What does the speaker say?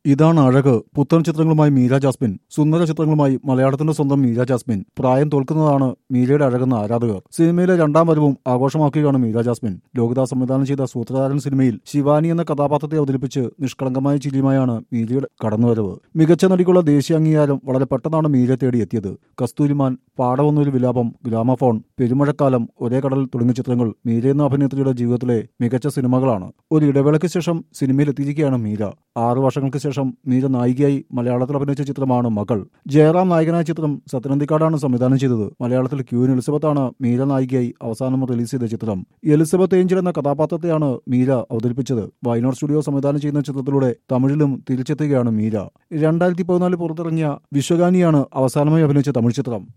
ഇതാണ് അഴക് പുത്തൻ ചിത്രങ്ങളുമായി മീര ജാസ്മിൻ സുന്ദര ചിത്രങ്ങളുമായി മലയാളത്തിന്റെ സ്വന്തം മീര ജാസ്മിൻ പ്രായം തോൽക്കുന്നതാണ് മീരയുടെ അഴകുന്ന ആരാധകർ സിനിമയിലെ രണ്ടാം വരവും ആഘോഷമാക്കുകയാണ് മീര ജാസ്മിൻ ലോകിദാസ് സംവിധാനം ചെയ്ത സൂത്രധാരൻ സിനിമയിൽ ശിവാനി എന്ന കഥാപാത്രത്തെ അവതരിപ്പിച്ച് നിഷ്കളങ്കമായ ചിരിയുമായാണ് മീരയുടെ കടന്നുവരവ് മികച്ച നടിക്കുള്ള ദേശീയ അംഗീകാരം വളരെ പെട്ടെന്നാണ് മീര തേടി എത്തിയത് കസ്തൂരിമാൻ പാടവന്നൊരു വിലാപം ഗ്രാമഫോൺ പെരുമഴക്കാലം ഒരേ കടൽ തുടങ്ങിയ ചിത്രങ്ങൾ മീര എന്ന അഭിനേത്രിയുടെ ജീവിതത്തിലെ മികച്ച സിനിമകളാണ് ഒരു ഇടവേളയ്ക്ക് ശേഷം സിനിമയിൽ എത്തിയിരിക്കുകയാണ് മീര ആറു വർഷങ്ങൾക്ക് ശേഷം മീര നായികയായി മലയാളത്തിൽ അഭിനയിച്ച ചിത്രമാണ് മകൾ ജയറാം നായകനായ ചിത്രം സത്യനന്ദിക്കാടാണ് സംവിധാനം ചെയ്തത് മലയാളത്തിൽ ക്യൂൻ എലിസബത്താണ് മീര നായികയായി അവസാനം റിലീസ് ചെയ്ത ചിത്രം എലിസബത്ത് ഏഞ്ചൽ എന്ന കഥാപാത്രത്തെയാണ് മീര അവതരിപ്പിച്ചത് വയനാട് സ്റ്റുഡിയോ സംവിധാനം ചെയ്യുന്ന ചിത്രത്തിലൂടെ തമിഴിലും തിരിച്ചെത്തുകയാണ് മീര രണ്ടായിരത്തി പതിനാല് പുറത്തിറങ്ങിയ വിശ്വഗാനിയാണ് അവസാനമായി അഭിനയിച്ച തമിഴ് ചിത്രം